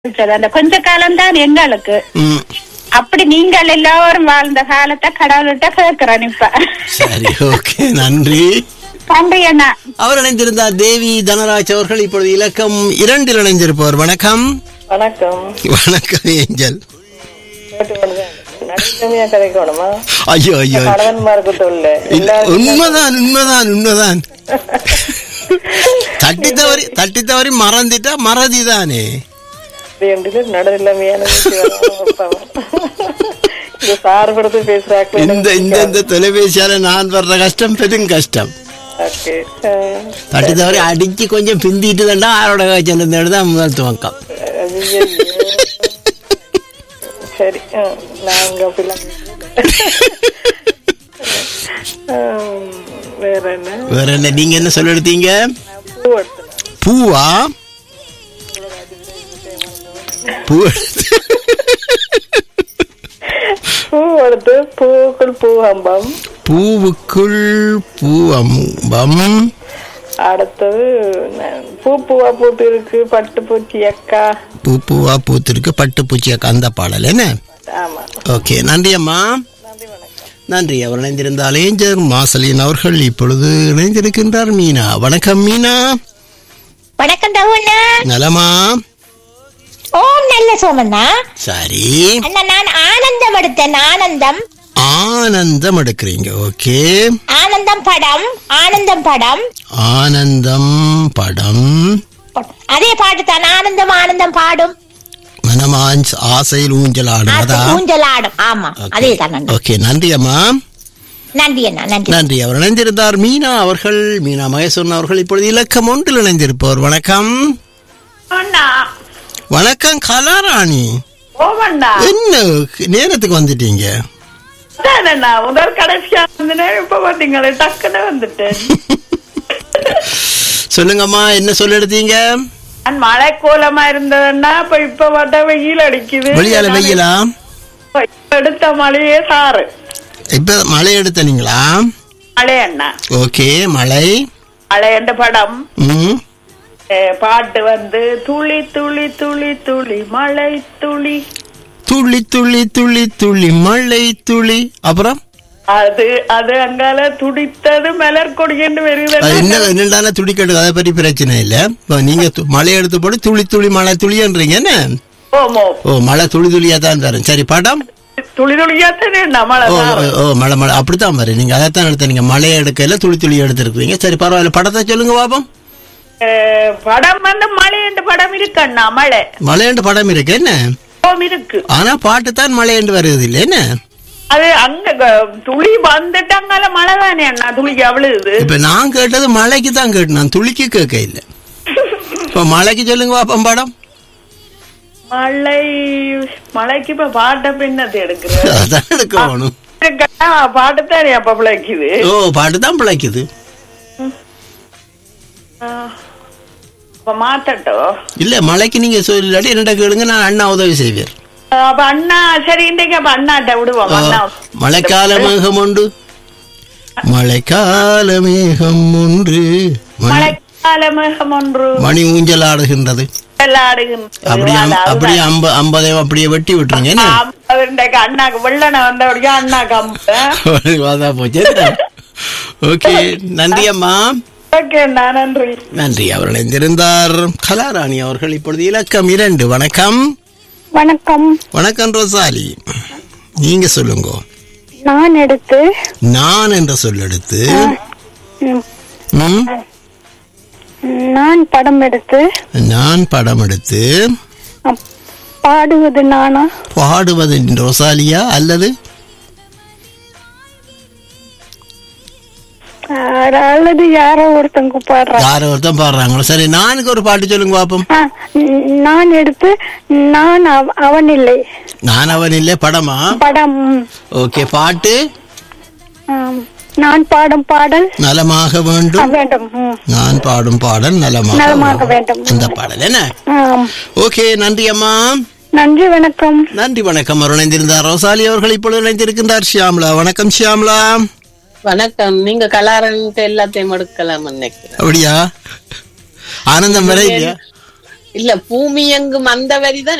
கிடைச்சது அந்த கொஞ்ச காலம் தான் எங்களுக்கு ம் அப்படி நீங்கள் எல்லாரும் வாழ்ந்த காலத்தை கடவுள்கிட்ட கேட்கிறேன் இப்ப சரி ஓகே நன்றி நன்றி அண்ணா அவர் இணைந்திருந்தார் தேவி தனராஜ் அவர்கள் இப்பொழுது இலக்கம் இரண்டில் இணைந்திருப்பவர் வணக்கம் வணக்கம் வணக்கம் ஏஞ்சல் கேட்டு கொண்டுதான். நடுநிலைமையா கதைக்கணுமா ஐயோ ஐயோ கணவன்மாருக்கு தொல்ல இல்ல, உண்மைதான் உண்மைதான் உண்மைதான் தட்டி தவறி தட்டி தவறி மறந்துட்டா மறதி தானே நடுநிலைமையான இந்த சார் கொடுத்து பேசுறாங்க இந்த இந்த இந்த தொலைபேசியால நான் வர்ற கஷ்டம் பெரும் கஷ்டம் ஓகே தட்டி தவறி அடிச்சு கொஞ்சம் பிந்திட்டு தாண்டா ஆரோட காய்ச்சல் தான் முதல் துவக்கம் சரி ஆ, நாங்க பிள்ளை வேற என்ன வேற என்ன நீங்க என்ன சொல்ல எடுத்தீங்க பூ எடுத்துனேன். பூவா பூ எடுத்து பூ எடுத்து பூவுக்குள் பூவம்பம் பூவுக்குள் பூவம்பம் அடுத்தது ந- பூ பூவா பூத்து இருக்கு பட்டு பூச்சி அக்கா பூ பூவா பூத்திருக்கு பட்டு பூச்சி அந்த பாடல் என்ன ஆமா ஓகே நன்றி அம்மா நன்றி அவர் இணைந்திருந்தால் ஏஞ்சர் மாசலின் அவர்கள் இப்பொழுது இணைந்திருக்கின்றார் மீனா வணக்கம் மீனா வணக்கம் தகுண்ணா நலமா ஓம் நல்ல சோமண்ணா சரி அண்ணா நான் ஆனந்தம் எடுத்தேன் ஆனந்தம் ஆனந்தம் எடுக்கிறீங்க ஓகே ஆனந்தம் படம் ஆனந்தம் படம் ஆனந்தம் படம் அதே பாட்டு தான் ஆனந்தம் ஆனந்தம் பாடும் மனமான் ஆசையில் ஊஞ்சல் ஆடுவதா ஊஞ்சல் ஆடும் ஆமா அதே தான் அண்ணா. ஓகே நன்றி அம்மா நன்றி அண்ணா நன்றி நன்றி அவர் இணைந்திருந்தார் மீனா அவர்கள் மீனா மகேஸ்வரன் அவர்கள் இப்பொழுது இலக்கம் ஒன்றில் இணைந்திருப்பவர் வணக்கம் அண்ணா வணக்கம் கலாராணி ஓமண்ணா என்ன நேரத்துக்கு வந்துட்டீங்க அண்ணா முதல் கடைசியா இருந்தேன் இப்ப பாத்தீங்களே டக்குன்னு வந்துட்டேன் சொல்லுங்கம்மா என்ன சொல்ல எடுத்தீங்க நான் மழை கோலமா இருந்ததுன்னா இப்ப இப்ப பார்த்தா வெயில் அடிக்குது வெளியால வெயிலா இப்ப எடுத்த மழையே சாரு இப்ப மழை எடுத்தனீங்களா மழை அண்ணா ஓகே மழை மழை என்ற படம் ம் அஹ், பாட்டு வந்து துளி துளி துளி துளி மழை துளி துள்ளி துள்ளி துள்ளி துள்ளி மழை துளி அப்புறம் அது அது அங்கால துடித்தது மலர் கொடி என்று அது வருகிறது என்ன என்னடான துளி கட்டு அதை பற்றி பிரச்சனை இல்ல இப்ப நீங்க து- மழை எடுத்து போட்டு துளி துளி மழை துளின்றீங்க என்ன ஓமோ ஓ மழை துளி துளியா தான் வரும் சரி படம் துளி துளியா தானே மழை ஓ சாரு. ஓ, ஓ மழை மழை அப்படித்தான் வரும் நீங்க அதைத்தான் எடுத்தீங்க மழையை எடுக்கல துளி துளி எடுத்திருக்கீங்க சரி பரவாயில்ல படத்தை சொல்லுங்க பாப்போம் அஹ், படம் வந்து மழை என்று படம் இருக்கு அண்ணா மழை மழையண்டு படம் இருக்கு என்ன ஓம் இருக்கு ஆனா பாட்டு தான் மழையண்டு வருது இல்ல என்ன அது அங்க க- துளி வந்துட்டு அங்கால மழை தானே அண்ணா துளி அவ்வளவு இப்ப நான் கேட்டது மழைக்கு தான் கேட்டேன் நான் துளிக்கு கேட்க இல்ல இப்ப மழைக்கு சொல்லுங்க பாப்போம் படம் மழை மழைக்கு இப்ப பாட்டை பின்னத்தை எடுக்கிற அதான் எடுக்கணும் பாட்டு தானே அப்ப பிழைக்குது ஓ பாட்டு தான் பிழைக்குது அஹ், அப்ப மாத்தட்டும் இல்ல மழைக்கு நீங்க சொல்லாட்டி என்னட்ட கேளுங்க நான் அண்ணா உதவி செய்வேன் அஹ், அப்ப அண்ணா சரி இன்றைக்கு அப்ப அண்ணாட்ட விடுவோம் அண்ணா மழைக்கால மேகம் உண்டு மழைக்கால மேகம் ஒன்று மணி- மழைக்கால மேகம் ஒன்று மணி ஊஞ்சல் ஆடுகின்றது வெள்ளாடுகின்றது. அப்படியே அம்- அது- அப்படியே அம்ப ஐம்பதையும் அப்படியே வெட்டி விட்டுருங்க என்ன ஆம், அது இன்றைக்கு அண்ணாக்கு வெள்ளனை வந்தபடியா அண்ணாக்கு அம்பு அதான் போச்சு ஓகே நன்றி அம்மா ஓகே அண்ணா நன்றி நன்றி அவர் இணைந்திருந்தார் கலாராணி அவர்கள் இப்பொழுது இலக்கம் இரண்டு வணக்கம் வணக்கம் வணக்கம் ரோசாலி நீங்க சொல்லுங்க நான் எடுத்து நான் என்ற சொல் எடுத்து ம், ம், நான் படம் எடுத்து நான் படம் எடுத்து அப்- பாடுவது நானா பாடுவது ரோசாலியா அல்லது ஆ, அல்லது யாரோ ஒருத்தங்க பாடுறா யாரோ ஒருத்தன் பாடுறாங்களோ சரி நானுக்கு ஒரு பாட்டு சொல்லுங்க பாப்போம் ஆ, ம், நான் எடுத்து நான் அவ- அவன் இல்லை நான் அவன் இல்லை படமா படம் ஓகே பாட்டு ஆம், நான் பாடும் பாடல் நலமாக ஆ, வேண்டும் வேண்டும் ம், நான் பாடும் பாடல் நலமாக நலமாக வேண்டும் அந்த பாடல் என்ன ஆம். ஓகே நன்றி அம்மா நன்றி வணக்கம் நன்றி வணக்கம் அவர் இணைந்திருந்தார் ரோசாலி அவர்கள் இப்பொழுது இணைந்திருக்கின்றார் ஷியாம்லா வணக்கம் ஷியாம்லா வணக்கம் நீங்க கலாரன்ட்டு எல்லாத்தையும் எடுக்கலாம் நினைக்கிறேன் அப்படியா ஆனந்தம் வர இல்லையா இல்ல பூமி எங்கும் அந்த வரிதான்